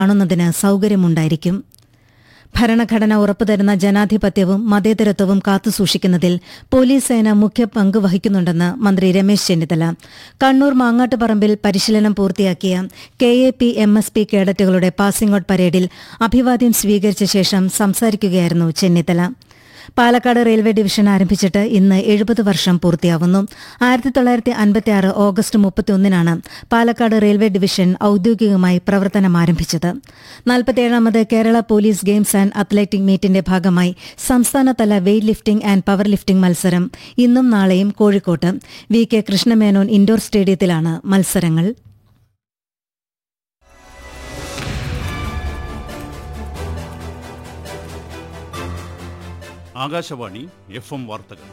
കാണുന്നതിന് സൗകര്യമുണ്ടായിരിക്കും ഭരണഘടന ഉറപ്പുതരുന്ന ജനാധിപത്യവും മതേതരത്വവും കാത്തുസൂക്ഷിക്കുന്നതിൽ പോലീസ് സേന മുഖ്യ പങ്ക് വഹിക്കുന്നുണ്ടെന്ന് മന്ത്രി രമേശ് ചെന്നിത്തല കണ്ണൂർ മാങ്ങാട്ടുപറമ്പിൽ പരിശീലനം പൂർത്തിയാക്കിയ K A P M S P കേഡറ്റുകളുടെ പാസിംഗ് ഔട്ട് പരേഡിൽ അഭിവാദ്യം സ്വീകരിച്ച ശേഷം സംസാരിക്കുകയായിരുന്നു ചെന്നിത്തല പാലക്കാട് റെയിൽവേ ഡിവിഷൻ ആരംഭിച്ചിട്ട് ഇന്ന് എഴുപത് വർഷം പൂർത്തിയാവുന്നു ആയിരത്തി തൊള്ളായിരത്തി അൻപത്തിയാറ് ഓഗസ്റ്റ് മുപ്പത്തിയൊന്നിനാണ് പാലക്കാട് റെയിൽവേ ഡിവിഷൻ ഔദ്യോഗികമായി പ്രവർത്തനം ആരംഭിച്ചത് നാൽപ്പത്തിയേഴാമത് Kerala police games and athletic മീറ്റിന്റെ ഭാഗമായി സംസ്ഥാനതല weight lifting and power lifting മത്സരം ഇന്നും നാളെയും കോഴിക്കോട്ട് വി കെ കൃഷ്ണമേനോൻ ഇൻഡോർ സ്റ്റേഡിയത്തിലാണ് മത്സരങ്ങൾ ആകാശവാണി എഫ് എം വാർത്തകൾ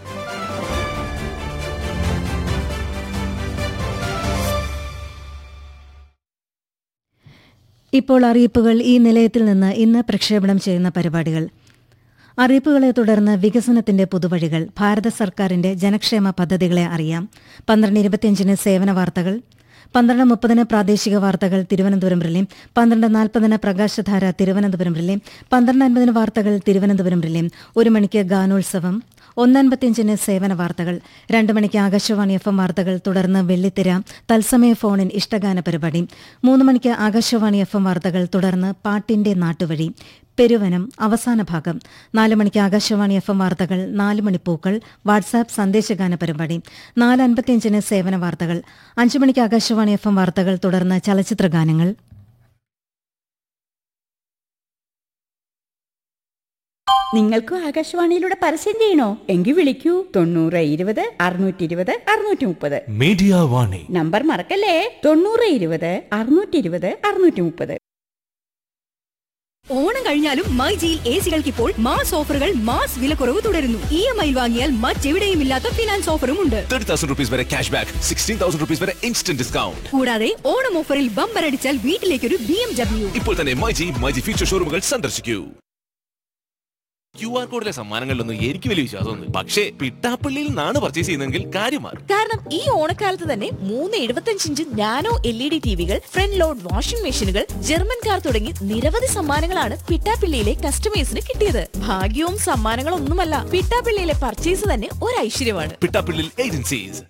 ഇപ്പോൾ അറിയിപ്പുകൾ ഈ നിലയത്തിൽ നിന്ന് ഇന്ന് പ്രക്ഷേപണം ചെയ്യുന്ന പരിപാടികൾ അറിയിപ്പുകളെ തുടർന്ന് വികസനത്തിന്റെ പുതുവഴികൾ ഭാരത സർക്കാരിന്റെ ജനക്ഷേമ പദ്ധതികളെ അറിയാം പന്ത്രണ്ട് ഇരുപത്തിയഞ്ചിന് സേവന വാർത്തകൾ പന്ത്രണ്ട് മുപ്പതിന് പ്രാദേശിക വാർത്തകൾ തിരുവനന്തപുരം റിലേം പന്ത്രണ്ട് നാൽപ്പതിന് പ്രകാശധാര തിരുവനന്തപുരം റിലേം പന്ത്രണ്ട് അൻപതിന് വാർത്തകൾ തിരുവനന്തപുരം റിലേം ഒരു മണിക്ക് ഗാനോത്സവം ഒന്നൻപത്തിയഞ്ചിന് സേവന വാർത്തകൾ രണ്ട് മണിക്ക് ആകാശവാണി എഫ് എം വാർത്തകൾ തുടർന്ന് വെള്ളിത്തിര തത്സമയ ഫോണിൻ ഇഷ്ടഗാന പരിപാടി മൂന്ന് മണിക്ക് ആകാശവാണി എഫ് എം വാർത്തകൾ തുടർന്ന് പാട്ടിന്റെ നാട്ടുവഴി പെരുവനം അവസാന ഭാഗം നാല് മണിക്ക് ആകാശവാണി എഫ് എം വാർത്തകൾ നാല് മണിപ്പൂക്കൾ വാട്സാപ്പ് സന്ദേശഗാന പരിപാടി നാല് അൻപത്തിയഞ്ചിന് സേവന വാർത്തകൾ അഞ്ചു മണിക്ക് ആകാശവാണി എഫ് എം വാർത്തകൾ തുടർന്ന് ചലച്ചിത്ര ഗാനങ്ങൾ നിങ്ങൾക്കും ആകാശവാണിയിലൂടെ പരസ്യം ചെയ്യണോ എങ്കിൽ വിളിക്കൂ തൊണ്ണൂറ് ഇരുപത് അറുന്നൂറ്റി ഇരുപത് അറുന്നൂറ്റി മുപ്പത് മീഡിയ വാണി നമ്പർ മറക്കല്ലേ തൊണ്ണൂറ് ഇരുപത് അറുന്നൂറ്റി ഇരുപത് അറുന്നൂറ്റി മുപ്പത് ഓണം കഴിഞ്ഞാലും മൈ ജിയിൽ എ സികൾക്ക് ഇപ്പോൾ മാസ് ഓഫറുകൾ മാസ് വിലക്കുറവ് തുടരുന്നു ഇ എം ഐ വാങ്ങിയാൽ മറ്റെവിടെയും ഇല്ലാത്ത ഫിനാൻസ് ഓഫറും ഉണ്ട് തേർട്ടി തൗസൻഡ് റുപ്പീസ് വരെ cash back sixteen thousand rupees വരെ ഇൻസ്റ്റന്റ് ഡിസ്കൗണ്ട് കൂടാതെ ഓണം ഓഫറിൽ ബമ്പർ അടിച്ചാൽ വീട്ടിലേക്കൊരു ബി എം ഡബ്ല്യു ഇപ്പോൾ തന്നെ മൈജി മൈജി ഫ്യൂച്ചർ ഷോറൂമുകൾ സന്ദർശിക്കൂ ക്യു ആർ കോഡിലെ സമ്മാനങ്ങളിലൊന്നും എനിക്ക് വലിയ വിശ്വാസമൊന്നും പക്ഷേ പിട്ടാപ്പള്ളിയിൽ നിന്നാണ് പർച്ചേസ് ചെയ്യുന്നതെങ്കിൽ കാര്യം മാറും കാരണം ഈ ഓണക്കാലത്ത് തന്നെ മൂന്ന് എഴുപത്തഞ്ച് inch nano L E D ടിവികൾ ഫ്രണ്ട് ലോഡ് വാഷിംഗ് മെഷീനുകൾ ജർമ്മൻ കാർ തുടങ്ങി നിരവധി സമ്മാനങ്ങളാണ് പിട്ടാപ്പിള്ളിയിലെ കസ്റ്റമേഴ്സിന് കിട്ടിയത് ഭാഗ്യവും സമ്മാനങ്ങളൊന്നുമല്ല പിട്ടാപ്പിള്ളിയിലെ പർച്ചേസ് തന്നെ ഒരു ഐശ്വര്യമാണ് പിട്ടാപ്പള്ളിയിൽ ഏജൻസീസ്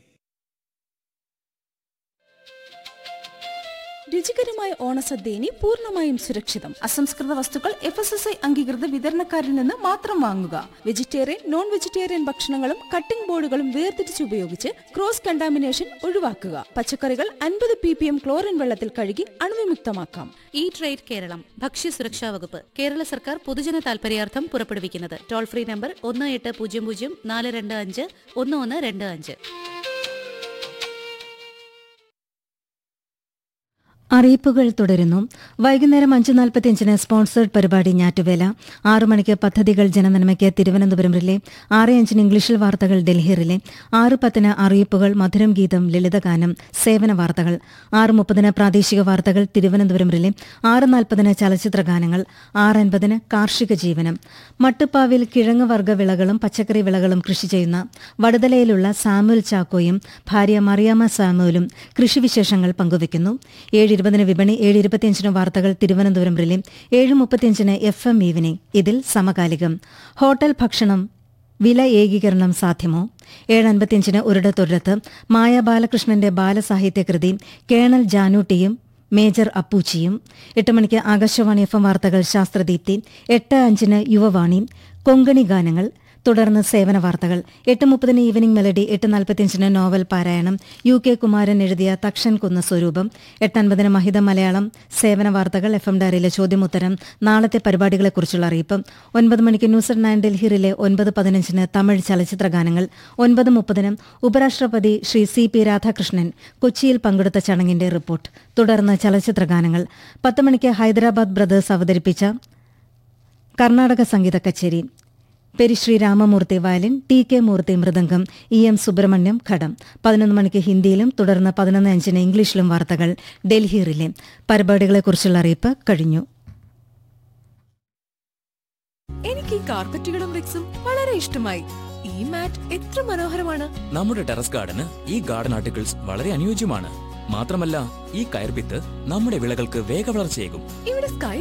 രുചികരമായ ഓണസദ്യ ഇനി പൂർണ്ണമായും സുരക്ഷിതം അസംസ്കൃത വസ്തുക്കൾ എഫ് എസ് എസ് ഐ അംഗീകൃത വിതരണക്കാരിൽ നിന്ന് മാത്രം വാങ്ങുക വെജിറ്റേറിയൻ നോൺ വെജിറ്റേറിയൻ ഭക്ഷണങ്ങളും കട്ടിംഗ് ബോർഡുകളും വേർതിരിച്ച് ഉപയോഗിച്ച് ക്രോസ് കണ്ടാമിനേഷൻ ഒഴിവാക്കുക പച്ചക്കറികൾ അൻപത് പി പി എം ക്ലോറിൻ വെള്ളത്തിൽ കഴുകി അണുവിമുക്തമാക്കാം ഈ ട്രേഡ് കേരളം ഭക്ഷ്യസുരക്ഷാ വകുപ്പ് കേരള സർക്കാർ പൊതുജന താൽപര്യാർത്ഥം പുറപ്പെടുവിക്കുന്നത് ടോൾ ഫ്രീ നമ്പർ ഒന്ന് എട്ട് പൂജ്യം പൂജ്യം നാല് രണ്ട് അഞ്ച് ഒന്ന് ഒന്ന് രണ്ട് അഞ്ച് അറിയിപ്പുകൾ തുടരുന്നു വൈകുന്നേരം അഞ്ച് നാൽപ്പത്തിയഞ്ചിന് സ്പോൺസേഡ് പരിപാടി ഞാറ്റുവേല ആറു മണിക്ക് പദ്ധതികൾ ജനനന്മയ്ക്ക് തിരുവനന്തപുരം റിലേ ആറ് അഞ്ചിന് ഇംഗ്ലീഷിൽ വാർത്തകൾ ഡൽഹി റിലേ ആറ് പത്തിന് അറിയിപ്പുകൾ മധുരം ഗീതം ലളിതഗാനം സേവന വാർത്തകൾ ആറ് മുപ്പതിന് പ്രാദേശിക വാർത്തകൾ തിരുവനന്തപുരം റിലേ ആറ് നാൽപ്പതിന് ചലച്ചിത്ര ഗാനങ്ങൾ ആറ് അൻപതിന് കാർഷിക ജീവനം മട്ടുപ്പാവിൽ കിഴങ്ങ് വർഗ്ഗ വിളകളും പച്ചക്കറി വിളകളും കൃഷി ചെയ്യുന്ന വടുതലയിലുള്ള സാമുൽ ചാക്കോയും ഭാര്യ മറിയാമ്മ സാമുലും കൃഷിവിശേഷങ്ങൾ പങ്കുവയ്ക്കുന്നു ഏഴ് ഇരുപതിന് വിപണി ഏഴ് ഇരുപത്തിയഞ്ചിന് വാർത്തകൾ തിരുവനന്തപുരം റിലേ ഏഴ് മുപ്പത്തിയഞ്ചിന് എഫ് എം ഈവനിംഗ് ഇതിൽ സമകാലികം ഹോട്ടൽ ഭക്ഷണം വില ഏകീകരണം സാധ്യമോ ഏഴ് അൻപത്തിയഞ്ചിന് ഒരിടത്തൊരിടത്ത് മായ ബാലകൃഷ്ണന്റെ ബാലസാഹിത്യ കൃതി കേണൽ ജാനൂട്ടിയും മേജർ അപ്പൂച്ചിയും എട്ട് മണിക്ക് ആകാശവാണി എഫ് എം വാർത്തകൾ ശാസ്ത്രദീപ്തി എട്ട് അഞ്ചിന് യുവവാണി കൊങ്കണി ഗാനങ്ങൾ തുടർന്ന് സേവന വാർത്തകൾ എട്ട് മുപ്പതിന് ഈവനിംഗ് മെലഡി എട്ട് നാൽപ്പത്തിയഞ്ചിന് നോവൽ പാരായണം യു കെ കുമാരൻ എഴുതിയ തക്ഷൻ കുന്ന സ്വരൂപം എട്ടൻപതിന് മഹിത മലയാളം സേവന വാർത്തകൾ എഫ് എം ഡയറിയിലെ ചോദ്യമുത്തരം നാളത്തെ പരിപാടികളെക്കുറിച്ചുള്ള അറിയിപ്പ് ഒൻപത് മണിക്ക് ന്യൂസ് അറ്റ് നയൻ ഡൽഹിയിലെ ഒൻപത് പതിനഞ്ചിന് തമിഴ് ചലച്ചിത്ര ഗാനങ്ങൾ ഒൻപത് മുപ്പതിന് ഉപരാഷ്ട്രപതി ശ്രീ സി പി രാധാകൃഷ്ണൻ കൊച്ചിയിൽ പങ്കെടുത്ത ചടങ്ങിന്റെ റിപ്പോർട്ട് തുടർന്ന് ചലച്ചിത്ര ഗാനങ്ങൾ പത്ത് മണിക്ക് ഹൈദരാബാദ് ബ്രദേഴ്സ് അവതരിപ്പിച്ച കർണാടക സംഗീത കച്ചേരി Perisree Ramamurthy violin T K Murthy mridangam E M Subramaniam ghatam പതിനൊന്ന് മണിക്ക് ഹിന്ദിയിലും തുടർന്ന് പതിനൊന്ന് അഞ്ചിന് ഇംഗ്ലീഷിലും വാർത്തകൾ ഡൽഹി റിലേ പരിപാടികളെക്കുറിച്ചുള്ള അറിയിപ്പ് കഴിഞ്ഞു എനിക്ക് ഈ കാർപ്പറ്റുകളും റിക്സും വളരെ ഇഷ്ടമായി ഈ മാറ്റ് എത്ര മനോഹരമാണ് നമ്മുടെ ടെറസ് ഗാർഡന് ഈ ഗാർഡൻ ആർട്ടിക്കിൾസ് വളരെ അനുയോജ്യമാണ് മാത്രമല്ല ഈ കയർപിത്ത് നമ്മുടെ വിളകൾക്ക് വേഗവളർച്ചയേകും ഇവിടെ സ്കൈ